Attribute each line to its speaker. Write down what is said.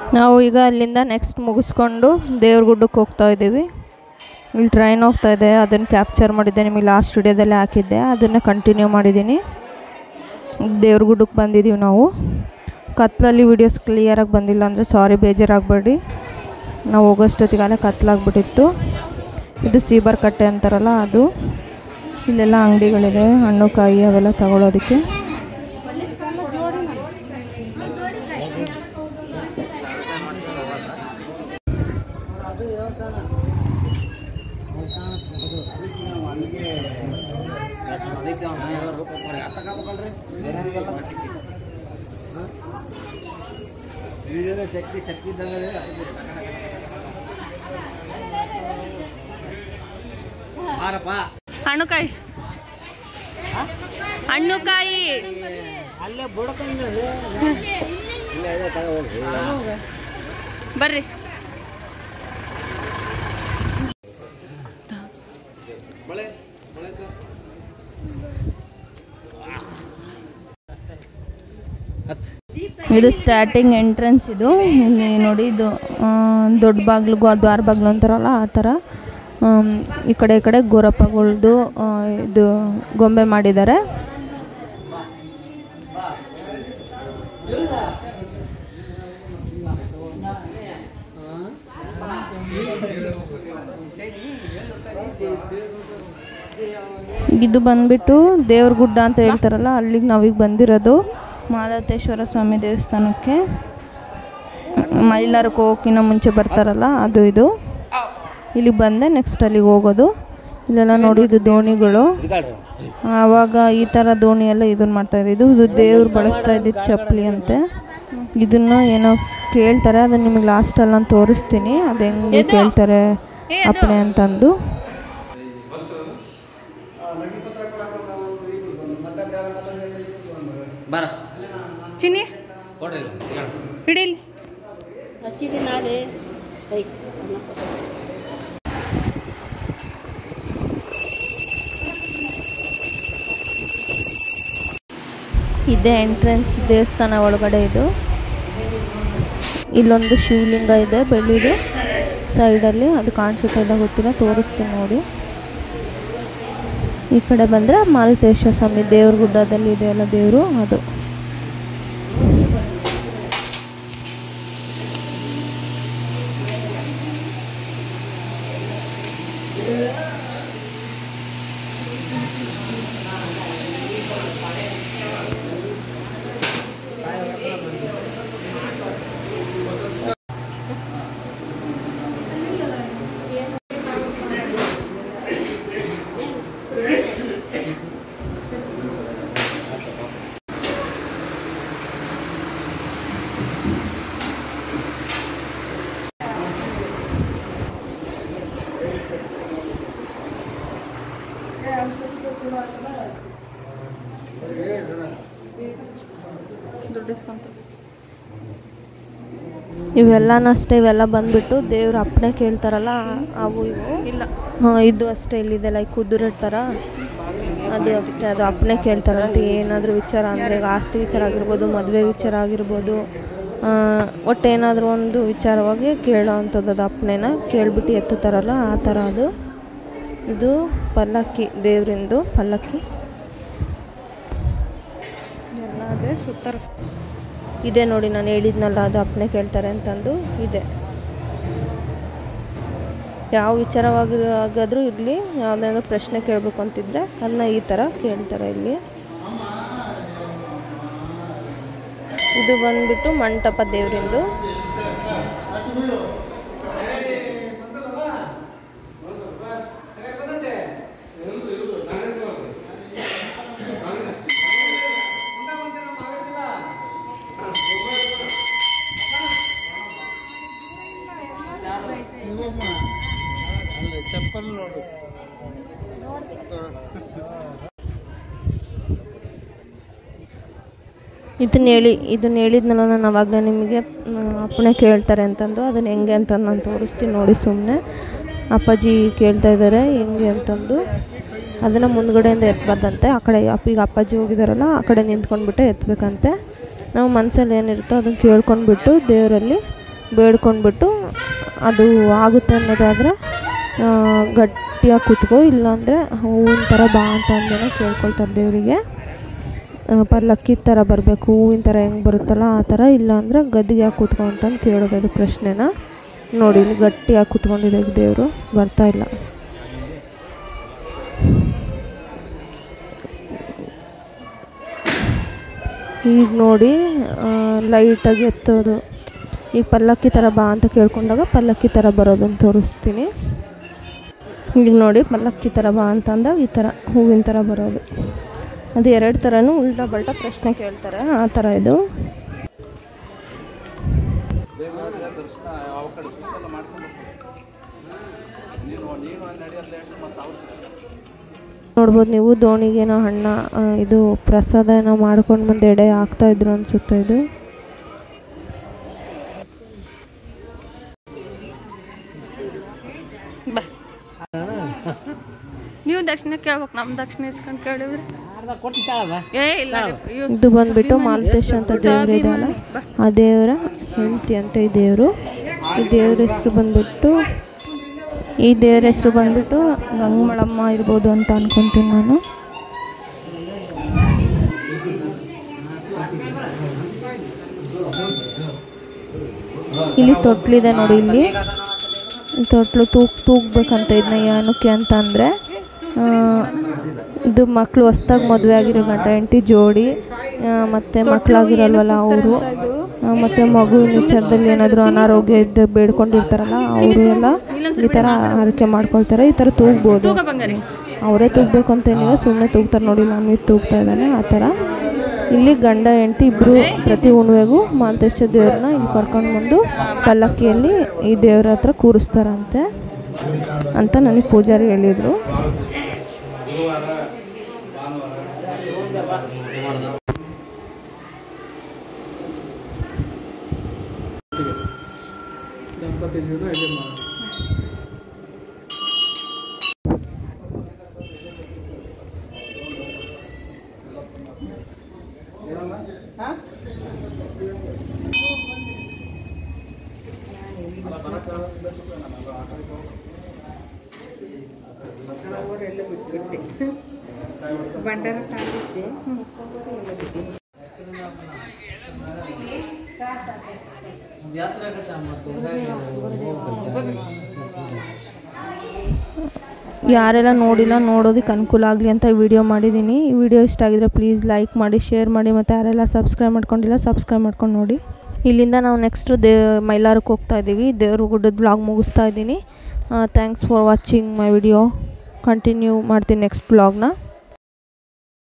Speaker 1: ನಾವು ಈಗ ಅಲ್ಲಿಂದ ನೆಕ್ಸ್ಟ್ ಮುಗಿಸ್ಕೊಂಡು ದೇವ್ರಗುಡ್ಡಕ್ಕೆ ಹೋಗ್ತಾ ಇದ್ದೀವಿ ಇಲ್ಲಿ ಟ್ರೈನ್ ಹೋಗ್ತಾ ಇದೆ ಅದನ್ನು ಕ್ಯಾಪ್ಚರ್ ಮಾಡಿದ್ದೆ ನಿಮಗೆ ಲಾಸ್ಟ್ ವಿಡಿಯೋದಲ್ಲಿ ಹಾಕಿದ್ದೆ ಅದನ್ನು ಕಂಟಿನ್ಯೂ ಮಾಡಿದ್ದೀನಿ ದೇವ್ರಗುಡ್ಡಕ್ಕೆ ಬಂದಿದ್ದೀವಿ ನಾವು ಕತ್ಲಲ್ಲಿ ವೀಡಿಯೋಸ್ ಕ್ಲಿಯರಾಗಿ ಬಂದಿಲ್ಲ ಅಂದರೆ ಸಾರಿ ಬೇಜಾರಾಗಬೇಡಿ ನಾವು ಹೋಗೋಷ್ಟೊತ್ತಿಗೆಲ್ಲ ಕತ್ಲಾಗ್ಬಿಟ್ಟಿತ್ತು ಇದು ಸೀಬರ್ ಕಟ್ಟೆ ಅಂತಾರಲ್ಲ ಅದು ಇಲ್ಲೆಲ್ಲ ಅಂಗಡಿಗಳಿದೆ ಹಣ್ಣು ಕಾಯಿ ಅವೆಲ್ಲ ತಗೊಳ್ಳೋದಕ್ಕೆ ಹಣ್ಣುಕಾಯಿ ಹಣ್ಣುಕಾಯಿ ಬರ್ರಿ ಇದು ಸ್ಟಾರ್ಟಿಂಗ್ ಎಂಟ್ರೆನ್ಸ್ ಇದು ಇಲ್ಲಿ ನೋಡಿ ಇದು ಆ, ದೊಡ್ಡ ಬಾಗಿಲು ದ್ವಾರ ಬಾಗಿಲು ಅಂತಾರಲ್ಲ ಆ ಥರ ಆಮ್, ಈ ಕಡೆ ಈ ಕಡೆ ಗೋರಪ್ಪಗಳ್ದು ಆ, ಇದು ಗೊಂಬೆ ಮಾಡಿದ್ದಾರೆ ಇದು ಬಂದ್ಬಿಟ್ಟು ದೇವ್ರ ಗುಡ್ಡ ಅಂತ ಹೇಳ್ತಾರಲ್ಲ ಅಲ್ಲಿಗೆ ನಾವೀಗ ಬಂದಿರೋದು ಮಾಲತೇಶ್ವರ ಸ್ವಾಮಿ ದೇವಸ್ಥಾನಕ್ಕೆ ಮೈಲಾರಕ್ಕೆ ಹೋಗೋಕ್ಕಿಂತ ಮುಂಚೆ ಬರ್ತಾರಲ್ಲ ಅದು ಇದು ಇಲ್ಲಿಗೆ ಬಂದೆ ನೆಕ್ಸ್ಟ್ ಅಲ್ಲಿಗೆ ಹೋಗೋದು ಇಲ್ಲೆಲ್ಲ ನೋಡಿ ಇದು ದೋಣಿಗಳು ಆವಾಗ ಈ ಥರ ದೋಣಿ ಎಲ್ಲ ಇದನ್ನ ಮಾಡ್ತಾ ಇದ್ದಿದ್ದು ಇದು ದೇವ್ರು ಬಳಸ್ತಾ ಇದ್ದಿದ್ದು ಚಪ್ಪಲಿ ಅಂತೆ ಇದನ್ನು ಏನೋ ಕೇಳ್ತಾರೆ ಅದನ್ನು ನಿಮಗೆ ಲಾಸ್ಟಲ್ಲಿ ನಾನು ತೋರಿಸ್ತೀನಿ ಅದು ಹೆಂಗೆ ಕೇಳ್ತಾರೆ ಅಪ್ಪಣೆ ಅಂತಂದು
Speaker 2: ಬರ
Speaker 1: ಚಿನ್ನಿ
Speaker 2: ಕೊಡ್ರಿ
Speaker 1: ಹಿಡೀಲಿ
Speaker 3: ಹಚ್ಚಿದ್ದೀನಿ ನಾಳೆ ಐ
Speaker 1: ಇದೇ ಎಂಟ್ರೆನ್ಸ್ ದೇವಸ್ಥಾನ ಒಳಗಡೆ ಇದು ಇಲ್ಲೊಂದು ಶಿವಲಿಂಗ ಇದೆ ಬೆಳ್ಳಿದು ಸೈಡಲ್ಲಿ ಅದು ಕಾಣಿಸುತ್ತಾ ಇಲ್ಲ ಗೊತ್ತಿಲ್ಲ ತೋರಿಸ್ತೀನಿ ನೋಡಿ ಈ ಕಡೆ ಬಂದರೆ ಮಾಲತೇಶ್ವರ ಸ್ವಾಮಿ ದೇವ್ರ ಗುಡ್ಡದಲ್ಲಿ ಇದೆಯಲ್ಲ ದೇವರು ಅದು ಇವೆಲ್ಲನೂ ಅಷ್ಟೇ ಇವೆಲ್ಲ ಬಂದ್ಬಿಟ್ಟು ದೇವ್ರ ಅಪ್ಪಣೆ ಕೇಳ್ತಾರಲ್ಲ ಅವು ಇವು ಇಲ್ಲ ಹಾಂ ಇದು ಅಷ್ಟೇ ಇಲ್ಲಿದೆ ಲೈಕ್ ಕುದುರೆ ಥರ ಅದು ಅಷ್ಟೇ ಅದು ಅಪ್ಪಣೆ ಕೇಳ್ತಾರಂತೆ ಏನಾದರೂ ವಿಚಾರ ಅಂದರೆ ಈಗ ಆಸ್ತಿ ವಿಚಾರ ಆಗಿರ್ಬೋದು ಮದುವೆ ವಿಚಾರ ಆಗಿರ್ಬೋದು ಆ, ಒಟ್ಟು ಏನಾದರೂ ಒಂದು ವಿಚಾರವಾಗಿ ಕೇಳೋ ಅಂಥದ್ದು ಅದು ಅಪ್ಪಣೆನ ಕೇಳ್ಬಿಟ್ಟು ಎತ್ತುತ್ತಾರಲ್ಲ ಆ ಥರ ಅದು ಇದು ಪಲ್ಲಕ್ಕಿ ದೇವರಿಂದು ಪಲ್ಲಕ್ಕಿ ಎಲ್ಲ ಅದೇ ಸುತ್ತರ ಇದೆ ನೋಡಿ ನಾನು ಹೇಳಿದ್ನಲ್ಲ ಅದು ಅಪ್ಪಣೆ ಕೇಳ್ತಾರೆ ಅಂತಂದು ಇದೆ ಯಾವ ವಿಚಾರವಾಗಿ ಆಗಾದರೂ ಇರಲಿ ಯಾವುದಾದ್ರು ಪ್ರಶ್ನೆ ಕೇಳಬೇಕು ಅಂತಿದ್ರೆ ಅದನ್ನ ಈ ಥರ ಕೇಳ್ತಾರೆ ಇಲ್ಲಿ ಇದು ಬಂದ್ಬಿಟ್ಟು ಮಂಟಪ ದೇವರಿಂದು ಇದನ್ನ ಹೇಳಿ ಇದನ್ನ ಹೇಳಿದ್ನಲ್ಲ ನಾನು ಅವಾಗಲೇ ನಿಮಗೆ ಆ, ಅಪ್ಪಣೆ ಕೇಳ್ತಾರೆ ಅಂತಂದು ಅದನ್ನು ಹೆಂಗೆ ಅಂತ ನಾನು ತೋರಿಸ್ತೀನಿ ನೋಡಿ ಸುಮ್ಮನೆ ಅಪ್ಪಾಜಿ ಕೇಳ್ತಾ ಇದ್ದಾರೆ ಹೆಂಗೆ ಅಂತಂದು ಅದನ್ನು ಮುಂದ್ಗಡೆಯಿಂದ ಎತ್ತಬಾರ್ದಂತೆ ಆ ಕಡೆ ಅಪ್ಪ ಈಗ ಅಪ್ಪಾಜಿ ಹೋಗಿದಾರಲ್ಲ ಆ ಕಡೆ ನಿಂತ್ಕೊಂಡ್ಬಿಟ್ಟು ಎತ್ತಬೇಕಂತೆ ನಾವು ಮನಸ್ಸಲ್ಲಿ ಏನಿರುತ್ತೋ ಅದನ್ನು ಕೇಳ್ಕೊಂಡ್ಬಿಟ್ಟು ದೇವರಲ್ಲಿ ಬೇಡ್ಕೊಂಡ್ಬಿಟ್ಟು ಅದು ಆಗುತ್ತೆ ಅನ್ನೋದಾದರೆ ಗಟ್ಟಿಯಾಗಿ ಕೂತ್ಕೋ ಇಲ್ಲಾಂದರೆ ಹೂವಿನ ಥರ ಬಾ ಅಂತ ಅಂದೇನೋ ಕೇಳ್ಕೊಳ್ತಾರೆ ದೇವರಿಗೆ ಪಲ್ಲಕ್ಕಿ ಥರ ಬರಬೇಕು ಹೂವಿನ ಥರ ಹೆಂಗೆ ಬರುತ್ತಲ್ಲ ಆ ಥರ ಇಲ್ಲಾಂದರೆ ಗದ್ದಿಗೆ ಯಾಕೆ ಕೂತ್ಕೊ ಅಂತಂದು ಕೇಳೋದು ಅದು ಪ್ರಶ್ನೆನ ನೋಡಿ ಇಲ್ಲಿ ಗಟ್ಟಿಯಾಗಿ ಕೂತ್ಕೊಂಡಿದೆ ದೇವರು ಬರ್ತಾ ಇಲ್ಲ ಈಗ ನೋಡಿ ಲೈಟಾಗಿ ಎತ್ತೋದು ಈಗ ಪಲ್ಲಕ್ಕಿ ಥರ ಬಾ ಅಂತ ಕೇಳ್ಕೊಂಡಾಗ ಪಲ್ಲಕ್ಕಿ ಥರ ಬರೋದನ್ನು ತೋರಿಸ್ತೀನಿ ಈಗ ನೋಡಿ ಪಲ್ಲಕ್ಕಿ ಥರ ಬಾ ಅಂತ ಅಂದಾಗ ಈ ಥರ ಹೂವಿನ ಥರ ಬರೋದು ಅದು ಎರಡು ಥರನೂ ಉಲ್ಟಾ ಬಲ್ಟಾ ಪ್ರಶ್ನೆ ಕೇಳ್ತಾರೆ ಆ ಥರ ಇದು ನೋಡ್ಬೋದು ನೀವು ದೋಣಿಗೇನೋ ಹಣ್ಣ ಆ, ಇದು ಪ್ರಸಾದ ಏನೋ ಮಾಡ್ಕೊಂಡು ಬಂದು ಎಡೆ ಹಾಕ್ತಾ ಇದ್ರು ಅನ್ಸುತ್ತೆ ಇದು
Speaker 2: ನೀವು ದಕ್ಷಿಣ ಕೇಳ್ಬೇಕು ನಮ್ಮ ದಕ್ಷಿಣ ಇಸ್ಕೊಂಡು ಕೇಳಿದ್ರೆ ಏ ಇಲ್ಲ
Speaker 1: ಇದು ಬಂದ್ಬಿಟ್ಟು ಮಾಲ್ತೇಶ್ ಅಂತ ದೇವ್ರು ಇದೆಯಲ್ಲ ಆ ದೇವರ ಹೆಂಡತಿ ಅಂತ ಈ ದೇವರು ಈ ದೇವ್ರ ಹೆಸರು ಬಂದ್ಬಿಟ್ಟು ಈ ದೇವ್ರ ಹೆಸರು ಬಂದ್ಬಿಟ್ಟು ಗಂಗಮಳಮ್ಮ ಇರ್ಬೋದು ಅಂತ ಅನ್ಕೊಂತೀನಿ ನಾನು ಇಲ್ಲಿ ತೊಟ್ಲಿದೆ ನೋಡಿ ಇಲ್ಲಿ ಈ ತೊಟ್ಲು ತೂಕ್ ತೂಗ್ಬೇಕಂತ ಇದನ್ನ ಏನಕ್ಕೆ ಅಂತ ಅಂದರೆ ಇದು ಮಕ್ಕಳು ಹೊಸ್ದಾಗಿ ಮದುವೆ ಆಗಿರೋ ಗಂಡ ಹೆಂಡತಿ ಜೋಡಿ ಆ, ಮತ್ತೆ ಮಕ್ಕಳಾಗಿರಲ್ವಲ್ಲ ಅವರು ಮತ್ತು ಮಗು ವಿಚಾರದಲ್ಲಿ ಏನಾದರೂ ಅನಾರೋಗ್ಯ ಇದ್ದು ಬೇಡ್ಕೊಂಡಿರ್ತಾರಲ್ಲ ಅವರು ಎಲ್ಲ ಈ ಥರ ಆರೈಕೆ ಮಾಡ್ಕೊಳ್ತಾರೆ ಈ ಥರ ತೂಗ್ಬೋದು ಅವರೇ ತೂಗಬೇಕು ಅಂತೇನಿಲ್ಲ ಸುಮ್ಮನೆ ತೂಗ್ತಾರೆ ನೋಡಿ ನಾನು ತೂಗ್ತಾ ಇದ್ದಾನೆ ಆ ಥರ ಇಲ್ಲಿ ಗಂಡ ಹೆಂಡತಿ ಇಬ್ಬರು ಪ್ರತಿ ಹುಣ್ಣಿಮೆಗೂ ಮಾಲ್ತೇಶ್ವರ ದೇವ್ರನ್ನ ಇಲ್ಲಿ ಕರ್ಕೊಂಡು ಬಂದು ಪಲ್ಲಕ್ಕಿಯಲ್ಲಿ ಈ ದೇವ್ರ ಹತ್ರ ಕೂರಿಸ್ತಾರಂತೆ ಅಂತ ನನಗೆ ಪೂಜಾರಿ ಹೇಳಿದರು ಯಾರೆಲ್ಲ ನೋಡಿಲ್ಲ ನೋಡೋದಕ್ಕೆ ಅನುಕೂಲ ಆಗಲಿ ಅಂತ ವಿಡಿಯೋ ಮಾಡಿದ್ದೀನಿ ಈ ವಿಡಿಯೋ ಇಷ್ಟ ಆಗಿದ್ರೆ ಪ್ಲೀಸ್ ಲೈಕ್ ಮಾಡಿ ಶೇರ್ ಮಾಡಿ ಮತ್ತು ಯಾರೆಲ್ಲ ಸಬ್ಸ್ಕ್ರೈಬ್ ಮಾಡ್ಕೊಂಡಿಲ್ಲ ಸಬ್ಸ್ಕ್ರೈಬ್ ಮಾಡ್ಕೊಂಡು ನೋಡಿ ಇಲ್ಲಿಂದ ನಾವು ನೆಕ್ಸ್ಟು ದೇ ಮೈಲಾರಕ್ಕೆ ಹೋಗ್ತಾ ಇದ್ದೀವಿ ದೇವ್ರ ಗುಡ್ಡದ ಬ್ಲಾಗ್ ಮುಗಿಸ್ತಾ ಇದ್ದೀನಿ thanks for watching my video continue ಮಾಡ್ತೀನಿ ನೆಕ್ಸ್ಟ್ ಬ್ಲಾಗ್ನ